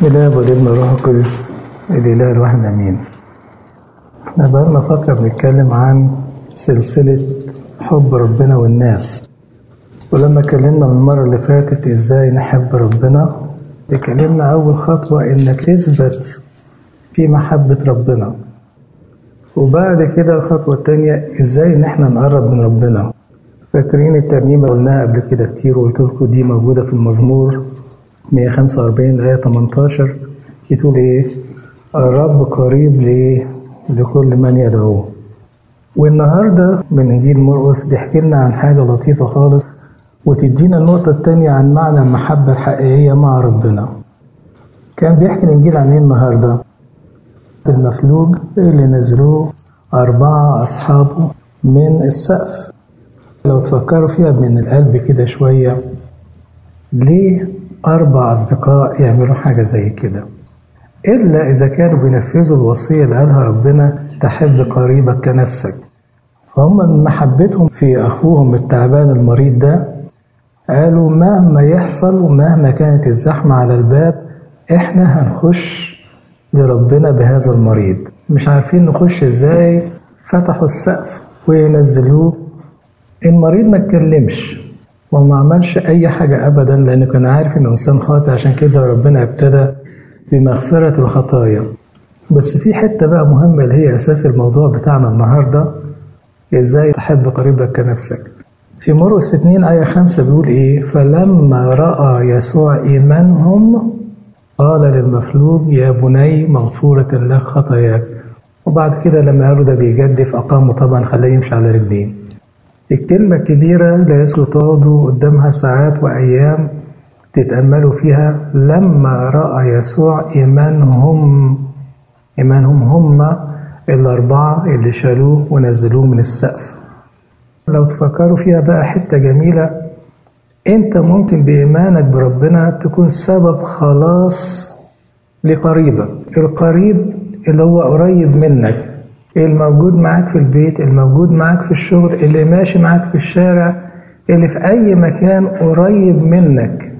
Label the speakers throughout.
Speaker 1: بسم الله والابن والروح القدس الإله الواحد آمين. احنا بقالنا فترة بنتكلم عن سلسلة حب ربنا والناس. ولما اتكلمنا من المرة اللي فاتت ازاي نحب ربنا اتكلمنا أول خطوة إنك تثبت في محبة ربنا. وبعد كده الخطوة التانية ازاي إن احنا نقرب من ربنا. فاكرين الترنيمة قلناها قبل كده كتير وقلت لكم دي موجودة في المزمور 145 آية 18 بتقول إيه؟ الرب قريب لإيه؟ لكل من يدعوه. والنهاردة من إنجيل مرقس بيحكي لنا عن حاجة لطيفة خالص وتدينا النقطة التانية عن معنى المحبة الحقيقية مع ربنا. كان بيحكي الإنجيل عن إيه النهاردة؟ المفلوج اللي نزلوه أربعة أصحابه من السقف. لو تفكروا فيها من القلب كده شوية ليه أربع أصدقاء يعملوا حاجة زي كده إلا إذا كانوا بينفذوا الوصية اللي قالها ربنا تحب قريبك كنفسك فهم من محبتهم في أخوهم التعبان المريض ده قالوا مهما يحصل ومهما كانت الزحمة على الباب إحنا هنخش لربنا بهذا المريض مش عارفين نخش إزاي فتحوا السقف وينزلوه المريض ما اتكلمش وما عملش أي حاجة أبدا لأنه كان عارف إنه إنسان خاطئ عشان كده ربنا ابتدى بمغفرة الخطايا بس في حتة بقى مهمة اللي هي أساس الموضوع بتاعنا النهاردة إزاي تحب قريبك كنفسك في مرقس 2 آية 5 بيقول إيه فلما رأى يسوع إيمانهم قال للمفلوج يا بني مغفورة لك خطاياك وبعد كده لما قالوا ده بيجدف أقامه طبعا خلاه يمشي على رجلين الكلمة الكبيرة لا يسكت تقعدوا قدامها ساعات وأيام تتأملوا فيها لما رأى يسوع إيمانهم إيمانهم هم الأربعة اللي شالوه ونزلوه من السقف لو تفكروا فيها بقى حتة جميلة أنت ممكن بإيمانك بربنا تكون سبب خلاص لقريبك القريب اللي هو قريب منك الموجود معاك في البيت الموجود معاك في الشغل اللي ماشي معاك في الشارع اللي في أي مكان قريب منك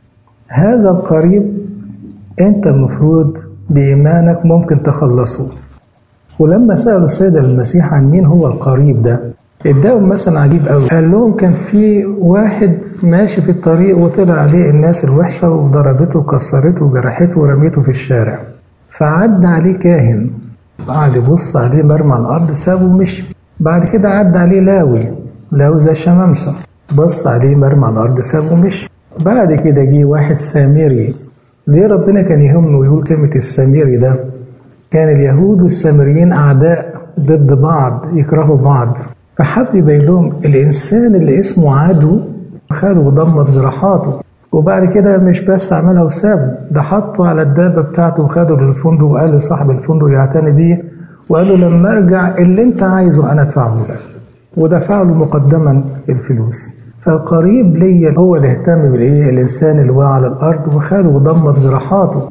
Speaker 1: هذا القريب أنت المفروض بإيمانك ممكن تخلصه ولما سألوا السيد المسيح عن مين هو القريب ده اداهم مثل عجيب قوي قال لهم كان في واحد ماشي في الطريق وطلع عليه الناس الوحشة وضربته وكسرته وجرحته ورميته في الشارع فعدى عليه كاهن قعد يبص عليه مرمى على الارض سابه ومشي بعد كده عدى عليه لاوي لاوي زي شمامسة بص عليه مرمى على الارض سابه ومشي بعد كده جه واحد سامري ليه ربنا كان يهمه ويقول كلمة السامري ده كان اليهود والسامريين أعداء ضد بعض يكرهوا بعض فحب يبين لهم الإنسان اللي اسمه عدو خده ودمر جراحاته وبعد كده مش بس عملها وسابه ده حطه على الدابة بتاعته وخده للفندق وقال لصاحب الفندق يعتني بيه وقال له لما ارجع اللي انت عايزه انا ادفعه لك ودفع له مقدما الفلوس فالقريب ليا هو اللي اهتم بالايه الانسان اللي وقع على الارض وخده ودمر جراحاته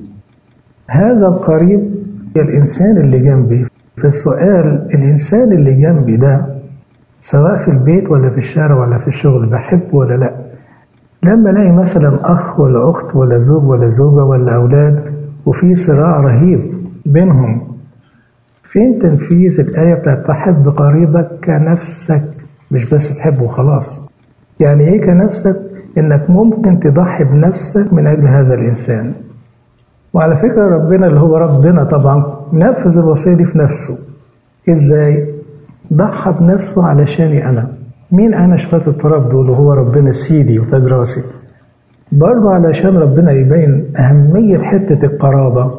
Speaker 1: هذا القريب الانسان اللي جنبي فالسؤال الانسان اللي جنبي ده سواء في البيت ولا في الشارع ولا في الشغل بحبه ولا لا لما الاقي مثلا اخ ولا اخت ولا زوج ولا زوجه ولا اولاد وفي صراع رهيب بينهم فين تنفيذ الايه بتاعت تحب قريبك كنفسك مش بس تحبه وخلاص يعني ايه كنفسك انك ممكن تضحي بنفسك من اجل هذا الانسان وعلى فكره ربنا اللي هو ربنا طبعا نفذ الوصيه دي في نفسه ازاي ضحى بنفسه علشاني انا مين أنا شوية التراب دول وهو ربنا سيدي وتاج راسي برضه علشان ربنا يبين أهمية حتة القرابة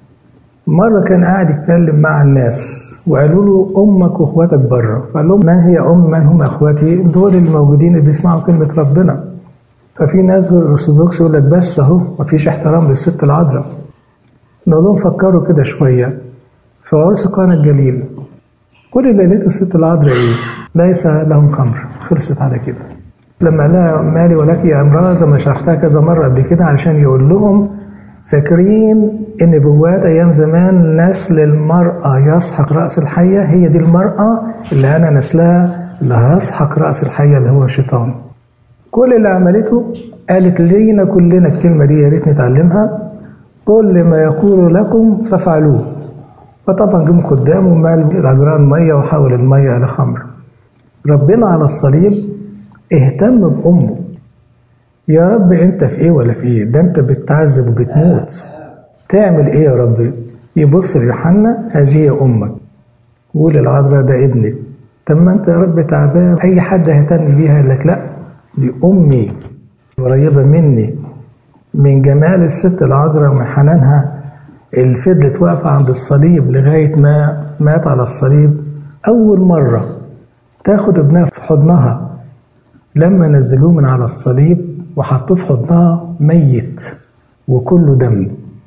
Speaker 1: مرة كان قاعد يتكلم مع الناس وقالوا له أمك وأخواتك بره فقال لهم من هي أم من هم أخواتي دول اللي موجودين اللي بيسمعوا كلمة ربنا ففي ناس غير الأرثوذكس يقول لك بس أهو مفيش احترام للست العذراء نقول لهم فكروا كده شوية في عرس قانا الجليل كل اللي لقيته الست العذراء إيه؟ ليس لهم خمر خلصت على كده لما لها مالي ولك يا امرأة زي ما شرحتها كذا مرة قبل كده علشان يقول لهم فاكرين ان نبوات ايام زمان نسل المرأة يسحق رأس الحية هي دي المرأة اللي انا نسلها اللي هيسحق رأس الحية اللي هو الشيطان كل اللي عملته قالت لينا كلنا الكلمة دي يا ريت نتعلمها كل ما يقول لكم فافعلوه فطبعا جم قدامه مال الأجران مية وحول المية إلى خمر ربنا على الصليب اهتم بأمه يا رب انت في ايه ولا في ايه ده انت بتعذب وبتموت تعمل ايه يا رب يبص ليوحنا هذه امك قول العذراء ده ابنك طب ما انت يا رب تعبان اي حد هيهتم بيها يقول لك لا دي امي قريبه مني من جمال الست العذراء ومن حنانها اللي فضلت واقفه عند الصليب لغايه ما مات على الصليب اول مره تاخد ابنها في حضنها لما نزلوه من على الصليب وحطوه في حضنها ميت وكله دم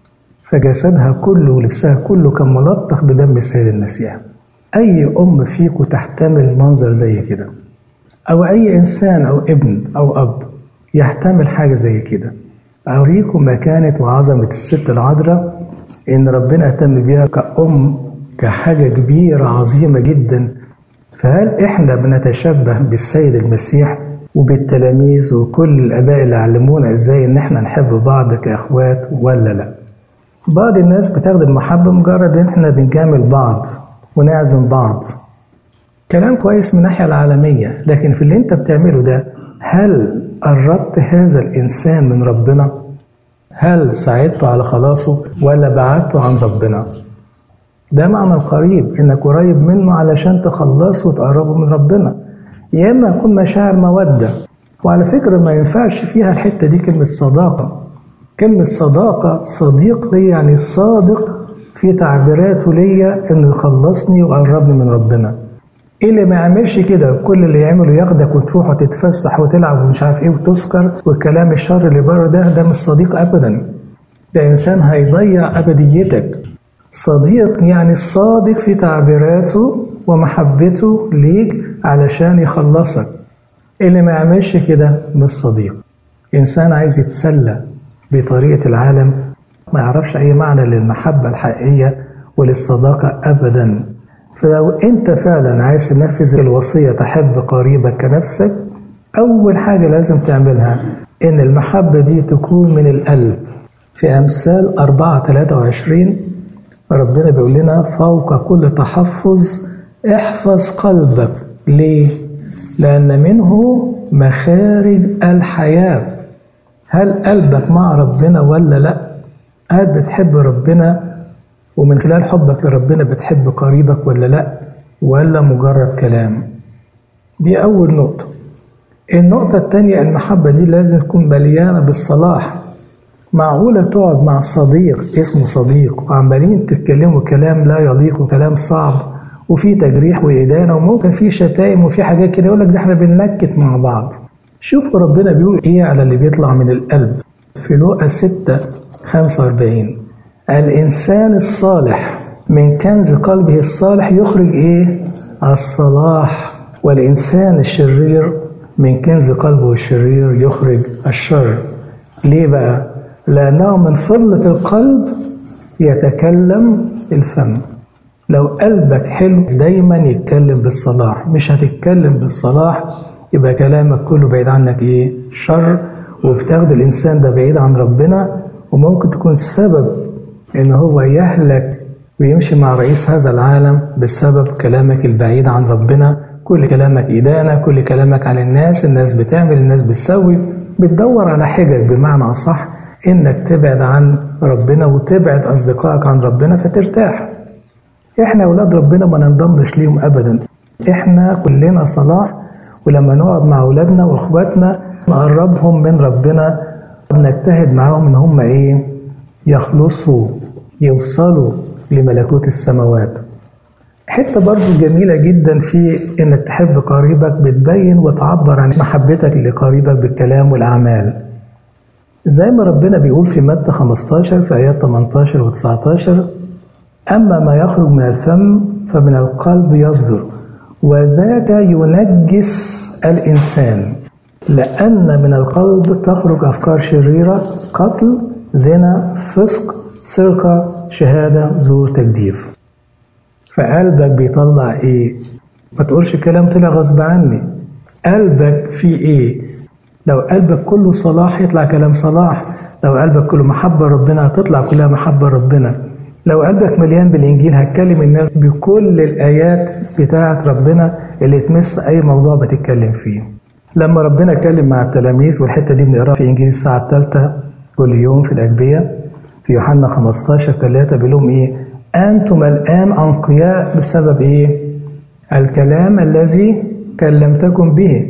Speaker 1: فجسدها كله ولبسها كله كان ملطخ بدم السيد المسيح أي أم فيكم تحتمل منظر زي كده أو أي إنسان أو ابن أو أب يحتمل حاجة زي كده أوريكم مكانة وعظمة الست العذراء إن ربنا اهتم بيها كأم كحاجة كبيرة عظيمة جدا فهل إحنا بنتشبه بالسيد المسيح وبالتلاميذ وكل الآباء اللي علمونا إزاي إن إحنا نحب بعض كإخوات ولا لأ؟ بعض الناس بتاخد المحبة مجرد إن إحنا بنجامل بعض ونعزم بعض كلام كويس من الناحية العالمية لكن في اللي أنت بتعمله ده هل قربت هذا الإنسان من ربنا؟ هل ساعدته على خلاصه ولا بعدته عن ربنا؟ ده معنى القريب إنك قريب منه علشان تخلصه وتقربه من ربنا يا إما يكون مشاعر مودة وعلى فكرة ما ينفعش فيها الحتة دي كلمة صداقة كلمة صداقة صديق لي يعني صادق في تعبيراته ليا انه يخلصني ويقربني من ربنا ايه اللي ما يعملش كده كل اللي يعمله ياخدك وتروح وتتفسح وتلعب ومش عارف ايه وتسكر والكلام الشر اللي بره ده ده مش صديق ابدا ده انسان هيضيع ابديتك صديق يعني الصادق في تعبيراته ومحبته ليك علشان يخلصك اللي ما يعملش كده مش صديق انسان عايز يتسلى بطريقة العالم ما يعرفش أي معنى للمحبة الحقيقية وللصداقة أبدا فلو أنت فعلا عايز تنفذ الوصية تحب قريبك كنفسك أول حاجة لازم تعملها إن المحبة دي تكون من القلب في أمثال 4 23 ربنا بيقول لنا فوق كل تحفظ احفظ قلبك ليه؟ لأن منه مخارج الحياة هل قلبك مع ربنا ولا لا هل بتحب ربنا ومن خلال حبك لربنا بتحب قريبك ولا لا ولا مجرد كلام دي أول نقطة النقطة التانية المحبة دي لازم تكون مليانة بالصلاح معقولة تقعد مع صديق اسمه صديق وعمالين تتكلموا كلام لا يليق وكلام صعب وفي تجريح وإدانة وممكن في شتائم وفي حاجات كده يقول لك ده احنا بننكت مع بعض شوفوا ربنا بيقول ايه على اللي بيطلع من القلب في لوقا 6 45 الإنسان الصالح من كنز قلبه الصالح يخرج ايه الصلاح والإنسان الشرير من كنز قلبه الشرير يخرج الشر ليه بقى لأنه من فضلة القلب يتكلم الفم لو قلبك حلو دايما يتكلم بالصلاح مش هتتكلم بالصلاح يبقى كلامك كله بعيد عنك ايه شر وبتاخد الانسان ده بعيد عن ربنا وممكن تكون سبب ان هو يهلك ويمشي مع رئيس هذا العالم بسبب كلامك البعيد عن ربنا كل كلامك إدانة كل كلامك على الناس الناس بتعمل الناس بتسوي بتدور على حجج بمعنى أصح إنك تبعد عن ربنا وتبعد أصدقائك عن ربنا فترتاح إحنا أولاد ربنا ما ننضمش ليهم أبدا إحنا كلنا صلاح ولما نقعد مع أولادنا وإخواتنا نقربهم من ربنا نجتهد معاهم إن هم إيه يخلصوا يوصلوا لملكوت السماوات حتة برضو جميلة جدا في إنك تحب قريبك بتبين وتعبر عن محبتك لقريبك بالكلام والأعمال زي ما ربنا بيقول في متى 15 في آيات 18 و 19 أما ما يخرج من الفم فمن القلب يصدر وذاك ينجس الإنسان لأن من القلب تخرج أفكار شريرة قتل زنا فسق سرقة شهادة زور تجديف فقلبك بيطلع ايه ما تقولش كلام طلع غصب عني قلبك فيه ايه لو قلبك كله صلاح يطلع كلام صلاح لو قلبك كله محبة ربنا هتطلع كلها محبة ربنا لو قلبك مليان بالإنجيل هتكلم الناس بكل الآيات بتاعة ربنا اللي تمس أي موضوع بتتكلم فيه لما ربنا اتكلم مع التلاميذ والحتة دي بنقراها في إنجيل الساعة الثالثة كل يوم في الأجبية في يوحنا 15 3 بيقول لهم إيه أنتم الآن أنقياء بسبب إيه الكلام الذي كلمتكم به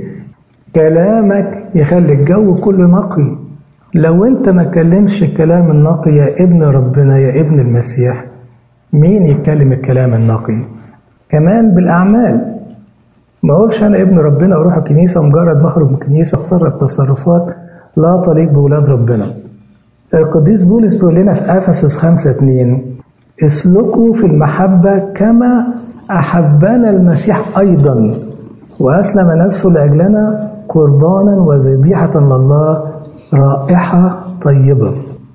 Speaker 1: كلامك يخلي الجو كله نقي لو انت ما كلمش الكلام النقي يا ابن ربنا يا ابن المسيح مين يتكلم الكلام النقي كمان بالاعمال ما اقولش انا ابن ربنا واروح الكنيسه ومجرد بخرج من الكنيسه اتصرف تصرفات لا تليق بولاد ربنا القديس بولس بيقول لنا في افسس 5 2 اسلكوا في المحبه كما احبنا المسيح ايضا واسلم نفسه لاجلنا قربانا وذبيحه لله رائحة طيبة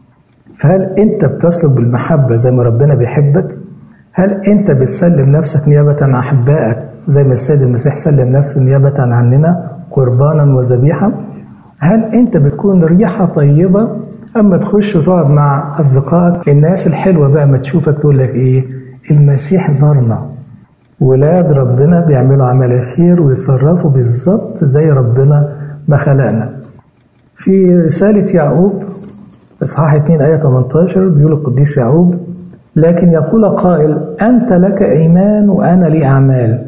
Speaker 1: فهل أنت بتسلك بالمحبة زي ما ربنا بيحبك؟ هل أنت بتسلم نفسك نيابة عن أحبائك زي ما السيد المسيح سلم نفسه نيابة عننا قربانا وذبيحة؟ هل أنت بتكون ريحة طيبة أما تخش وتقعد مع أصدقائك الناس الحلوة بقى ما تشوفك تقول لك إيه؟ المسيح زارنا ولاد ربنا بيعملوا عمل الخير ويتصرفوا بالظبط زي ربنا ما خلقنا في رسالة يعقوب إصحاح 2 آية 18 بيقول القديس يعقوب لكن يقول قائل أنت لك إيمان وأنا لي أعمال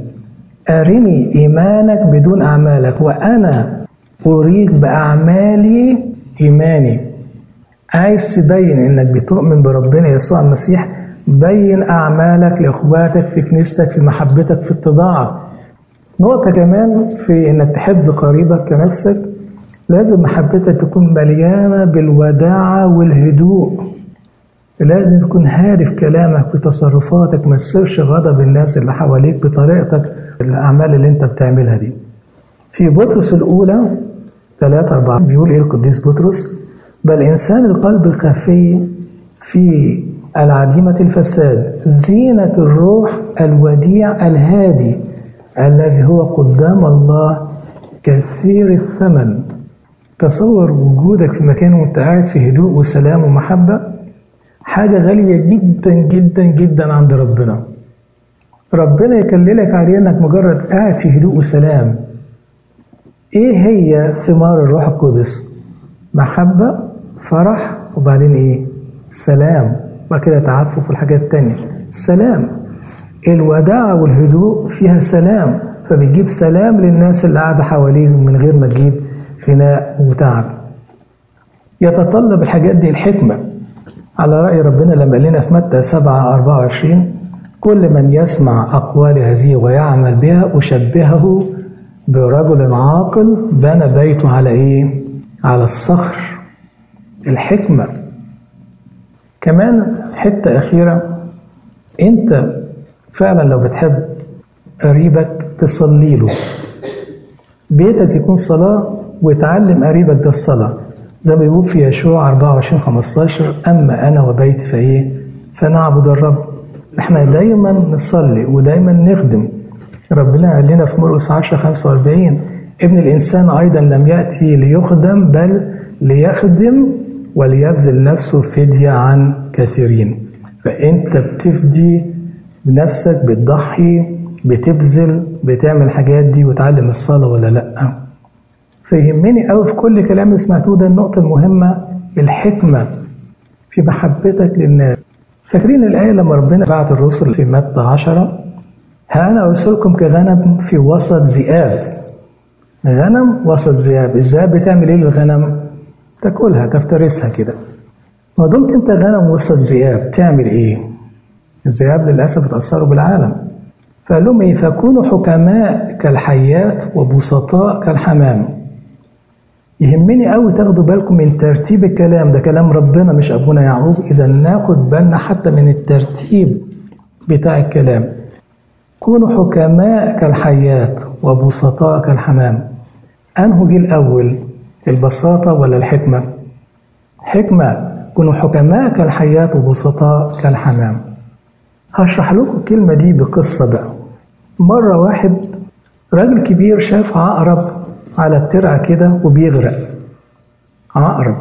Speaker 1: أرني إيمانك بدون أعمالك وأنا أريك بأعمالي إيماني عايز تبين إنك بتؤمن بربنا يسوع المسيح بين أعمالك لإخواتك في كنيستك في محبتك في اتضاعك نقطة كمان في إنك تحب قريبك كنفسك لازم محبتك تكون مليانة بالوداعة والهدوء لازم تكون هادي في كلامك في تصرفاتك ما تسيرش غضب الناس اللي حواليك بطريقتك الأعمال اللي أنت بتعملها دي في بطرس الأولى 3 4 بيقول إيه القديس بطرس بل إنسان القلب الخفي في العديمة الفساد زينة الروح الوديع الهادي الذي هو قدام الله كثير الثمن تصور وجودك في مكان وانت قاعد في هدوء وسلام ومحبة حاجة غالية جدا جدا جدا عند ربنا ربنا يكللك عليه انك مجرد قاعد في هدوء وسلام ايه هي ثمار الروح القدس محبة فرح وبعدين ايه سلام وبعد كده تعفف والحاجات التانية سلام الوداعة والهدوء فيها سلام فبيجيب سلام للناس اللي قاعدة حواليه من غير ما تجيب خناق وتعب يتطلب الحاجات دي الحكمة على رأي ربنا لما قال لنا في متى 7 24 كل من يسمع أقوال هذه ويعمل بها أشبهه برجل عاقل بنى بيته على إيه؟ على الصخر الحكمة كمان حتة أخيرة أنت فعلا لو بتحب قريبك تصلي له بيتك يكون صلاة وتعلم قريبك ده الصلاة زي ما بيقول في يشوع 24 15 أما أنا وبيتي فإيه فنعبد الرب احنا دايما نصلي ودايما نخدم ربنا قال لنا في مرقس 10 45 ابن الإنسان أيضا لم يأتي ليخدم بل ليخدم وليبذل نفسه فدية عن كثيرين فأنت بتفدي بنفسك بتضحي بتبذل بتعمل الحاجات دي وتعلم الصلاة ولا لأ فيهمني قوي في كل كلام اللي سمعتوه ده النقطة المهمة الحكمة في محبتك للناس فاكرين الآية لما ربنا بعت الرسل في متى عشرة ها أنا أرسلكم كغنم في وسط ذئاب غنم وسط ذئاب الذئاب بتعمل إيه للغنم؟ تاكلها تفترسها كده ما دمت أنت غنم وسط ذئاب تعمل إيه؟ الذئاب للأسف اتأثروا بالعالم فقال لهم إيه؟ فكونوا حكماء كالحيات وبسطاء كالحمام يهمني قوي تاخدوا بالكم من ترتيب الكلام ده كلام ربنا مش ابونا يعقوب اذا ناخد بالنا حتى من الترتيب بتاع الكلام كونوا حكماء كالحيات وبسطاء كالحمام انه جه الاول البساطه ولا الحكمه حكمه كونوا حكماء كالحيات وبسطاء كالحمام هشرح لكم الكلمه دي بقصه بقى مره واحد راجل كبير شاف عقرب على الترعة كده وبيغرق عقرب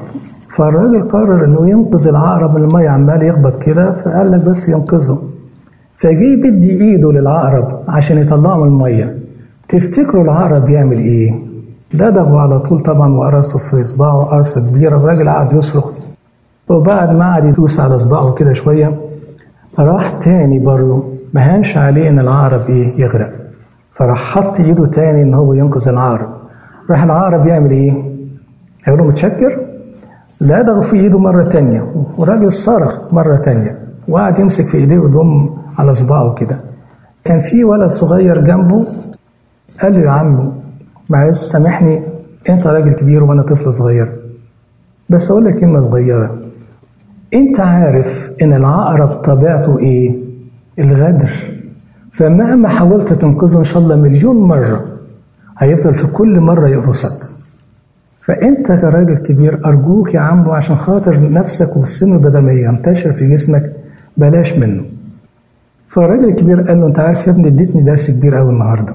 Speaker 1: فالراجل قرر انه ينقذ العقرب من الميه عمال يخبط كده فقال لك بس ينقذه فجه بدي ايده للعقرب عشان يطلعه من الميه تفتكروا العقرب يعمل ايه؟ لدغه على طول طبعا وقرصه في صباعه قرصه كبيره الراجل قعد يصرخ وبعد ما قعد يدوس على صباعه كده شويه راح تاني برضه ما هانش عليه ان العقرب ايه يغرق فراح حط ايده تاني ان هو ينقذ العقرب راح العقرب يعمل ايه؟ هيقول له متشكر؟ لدغه في ايده مره تانيه والراجل صرخ مره تانيه وقعد يمسك في ايديه ويضم على صباعه كده كان في ولد صغير جنبه قال له يا عم معلش سامحني انت راجل كبير وانا طفل صغير بس اقول لك كلمه صغيره انت عارف ان العقرب طبيعته ايه الغدر فمهما حاولت تنقذه ان شاء الله مليون مره هيفضل في كل مره يقرصك فانت كراجل كبير ارجوك يا عمو عشان خاطر نفسك والسن بدل ما ينتشر في جسمك بلاش منه فالراجل الكبير قال له انت عارف يا ابني اديتني درس كبير قوي النهارده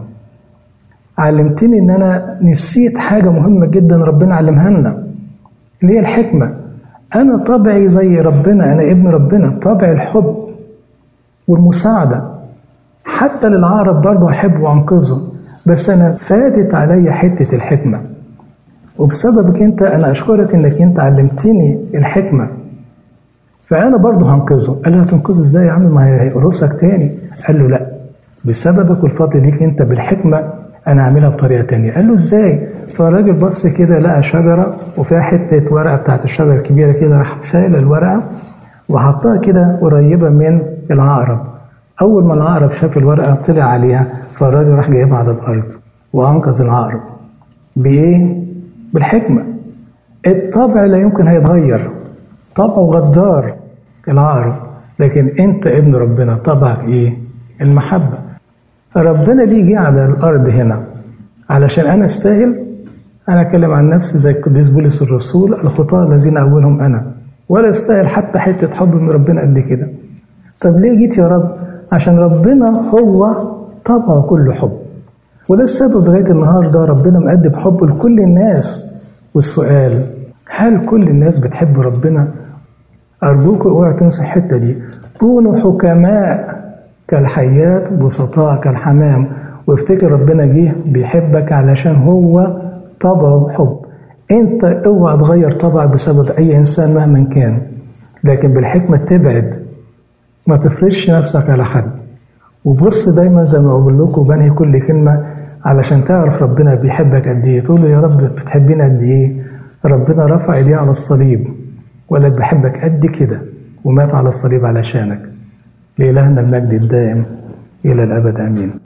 Speaker 1: علمتني ان انا نسيت حاجه مهمه جدا ربنا علمها لنا اللي هي الحكمه انا طبعي زي ربنا انا ابن ربنا طبع الحب والمساعده حتى للعقرب برضه احب وانقذه بس انا فاتت عليا حته الحكمه وبسببك انت انا اشكرك انك انت علمتني الحكمه فانا برضه هنقذه قال له هتنقذه ازاي يا عم ما هيقرصك تاني قال له لا بسببك والفضل ليك انت بالحكمه انا اعملها بطريقه تانية قال له ازاي فالراجل بص كده لقى شجره وفيها حته ورقه بتاعت الشجره الكبيره كده راح شايل الورقه وحطها كده قريبه من العقرب اول ما العقرب شاف الورقه طلع عليها فالراجل راح جايبها على الارض وانقذ العقرب بايه بالحكمه الطبع لا يمكن هيتغير طبعه غدار العقرب لكن انت ابن ربنا طبعك ايه المحبه فربنا ليه جه على الارض هنا علشان انا استاهل انا اتكلم عن نفسي زي القديس بولس الرسول الخطاة الذين اولهم انا ولا استاهل حتى حته حب من ربنا قد كده طب ليه جيت يا رب عشان ربنا هو طبعه كله حب وده السبب لغايه النهارده ربنا مقدم حبه لكل الناس والسؤال هل كل الناس بتحب ربنا ارجوكم اوعوا تنسوا الحته دي كونوا حكماء كالحيات بسطاء كالحمام وافتكر ربنا جه بيحبك علشان هو طبعه حب انت اوعى تغير طبعك بسبب اي انسان مهما كان لكن بالحكمه تبعد ما تفرضش نفسك على حد وبص دايما زي ما بقول لكم بنهي كل كلمه علشان تعرف ربنا بيحبك قد ايه تقول له يا رب بتحبني قد ايه ربنا رفع ايديه على الصليب وقال لك بحبك قد كده ومات على الصليب علشانك لإلهنا المجد الدائم إلى الأبد آمين